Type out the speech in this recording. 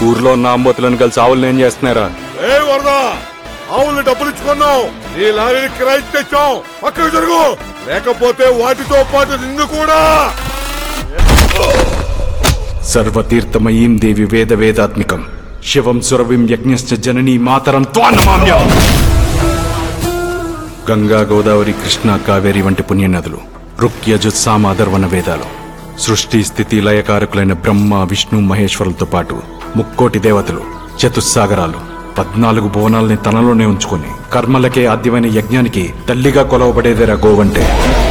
ఊర్లో ఉన్న అంబోతులను కలిసి ఆవులను ఏం చేస్తున్నారా ఏ వరదా ఆవులు డబ్బులు ఇచ్చుకున్నావు నీ లారీని కిరాయి తెచ్చాం పక్కకు జరుగు లేకపోతే వాటితో పాటు నిన్ను కూడా సర్వతీర్థమయీం దేవి వేద వేదాత్మికం శివం సురవిం యజ్ఞశ్చ జననీ మాతరం త్వాన్నమామ్యం గంగా గోదావరి కృష్ణ కావేరి వంటి పుణ్యనదులు రుక్యజుత్సామాధర్వణ వేదాలు సృష్టి స్థితి లయకారకులైన బ్రహ్మ విష్ణు మహేశ్వరులతో పాటు ముక్కోటి దేవతలు చతుస్సాగరాలు పద్నాలుగు భువనాల్ని తనలోనే ఉంచుకొని కర్మలకే ఆద్యమైన యజ్ఞానికి తల్లిగా కొలవబడేదేరా గోవంటే